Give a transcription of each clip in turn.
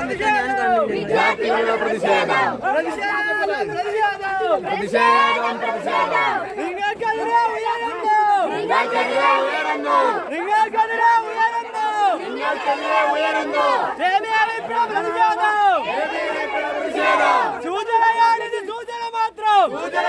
വിദ്യാർത്ഥികളുടെ പ്രതിഷേധം പ്രതിഷേധം പ്രതിഷേധം നിങ്ങൾക്കെതിരെ ഉയരുന്നു നിങ്ങൾക്കെതിരെ ഉയരുന്നു നിങ്ങൾക്കെതിരെ ഉയരുന്നു നിങ്ങൾക്കെതിരെ ഉയരുന്നു ജേമിയ വിപ്ലവ പ്രതിഷേധം സൂചനയാണിത് സൂചന മാത്രം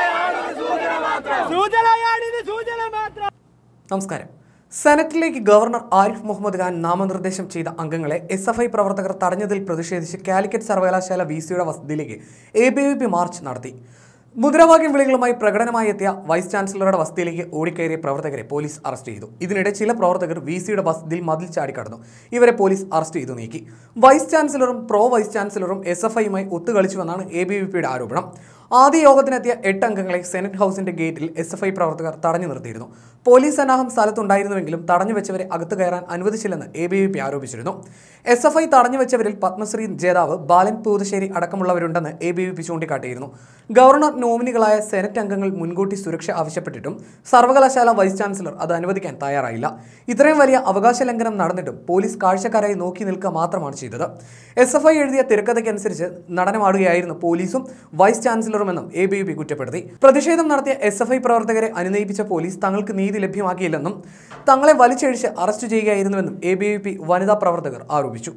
സൂചനയാണിത് സൂചന മാത്രം നമസ്കാരം സെനറ്റിലേക്ക് ഗവർണർ ആരിഫ് മുഹമ്മദ് ഖാൻ നാമനിർദ്ദേശം ചെയ്ത അംഗങ്ങളെ എസ് എഫ് ഐ പ്രവർത്തകർ തടഞ്ഞതിൽ പ്രതിഷേധിച്ച് കാലിക്കറ്റ് സർവകലാശാല വി സിയുടെ വസതിയിലേക്ക് A B V P march നടത്തി മുദ്രാവാക്യം വിളികളുമായി പ്രകടനമായി എത്തിയ വൈസ് ചാൻസലറുടെ വസതിയിലേക്ക് ഓടിക്കയറിയ പ്രവർത്തകരെ പോലീസ് അറസ്റ്റ് ചെയ്തു ഇതിനിടെ ചില പ്രവർത്തകർ വി സിയുടെ വസതിയിൽ മതിൽ ചാടിക്കടന്നു ഇവരെ പോലീസ് അറസ്റ്റ് ചെയ്തു നീക്കി വൈസ് ചാൻസലറും പ്രോ വൈസ് ചാൻസലറും എസ് എഫ് ഐയുമായി ഒത്തുകളിച്ചുവെന്നാണ് എ ബി വി പിയുടെ ആരോപണം ആദ്യ യോഗത്തിനെത്തിയ എട്ട് അംഗങ്ങളെ സെനറ്റ് ഹൗസിന്റെ ഗേറ്റിൽ എസ് എഫ് ഐ പ്രവർത്തകർ തടഞ്ഞു നിർത്തിയിരുന്നു പോലീസ് സന്നാഹം സ്ഥലത്തുണ്ടായിരുന്നുവെങ്കിലും തടഞ്ഞു വെച്ചവരെ അകത്ത് കയറാൻ അനുവദിച്ചില്ലെന്ന് എ ബി വി പി ആരോപിച്ചിരുന്നു എസ് എഫ് ഐ തടഞ്ഞു വെച്ചവരിൽ പത്മശ്രീ ജേതാവ് ബാലൻ പൂതശ്ശേരി അടക്കമുള്ളവരുണ്ടെന്ന് എ ബി വി പി ചൂണ്ടിക്കാട്ടിയിരുന്നു ഗവർണർ നോമിനികളായ സെനറ്റ് അംഗങ്ങൾ മുൻകൂട്ടി സുരക്ഷ ആവശ്യപ്പെട്ടിട്ടും സർവകലാശാല വൈസ് ചാൻസലർ അത് അനുവദിക്കാൻ തയ്യാറായില്ല ഇത്രയും വലിയ അവകാശ ലംഘനം നടന്നിട്ടും പോലീസ് കാഴ്ചക്കാരായി നോക്കി നിൽക്കുക മാത്രമാണ് ചെയ്തത് എസ് എഫ് ഐ എഴുതിയ തിരക്കഥയ്ക്കനുസരിച്ച് നടനമാടുകയായിരുന്നു പോലീസും വൈസ് ചാൻസലറുമെന്നും എ ബി വി പി കുറ്റപ്പെടുത്തി പ്രതിഷേധം നടത്തിയ എസ് എഫ് ഐ പ്രവർത്തകരെ അനുനയിപ്പിച്ച പോലീസ് തങ്ങൾക്ക് നീതി ലഭ്യമാക്കിയില്ലെന്നും തങ്ങളെ വലിച്ചഴിച്ച് അറസ്റ്റ് ചെയ്യുകയായിരുന്നുവെന്നും എ ബി വി പി വനിതാ പ്രവർത്തകർ ആരോപിച്ചു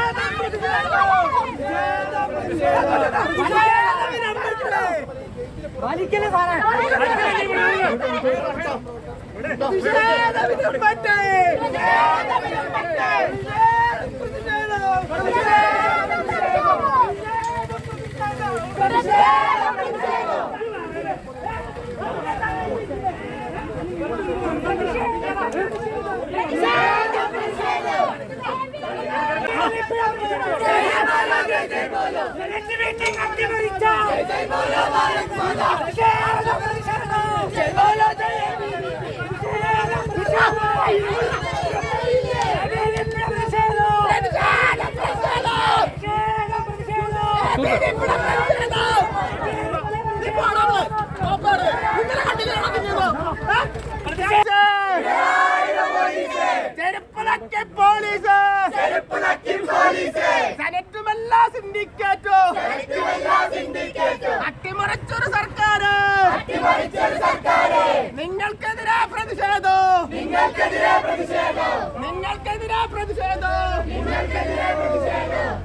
വലിക്കല് സാറേ പ്രതിഷേധം പറ്റേ ചെരുപ്പുളക്കി പോലീസ് സെനറ്റുമല്ല സിൻഡിക്കേറ്റും അട്ടിമറിച്ചൊരു സർക്കാർ നിങ്ങൾക്കെതിരെ പ്രതിഷേധം നിങ്ങൾക്കെതിരെ പ്രതിഷേധം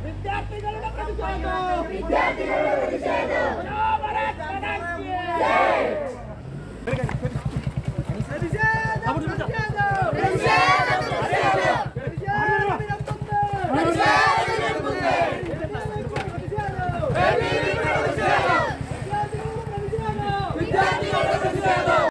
വിദ്യാർത്ഥികളുടെ പ്രതിഷേധം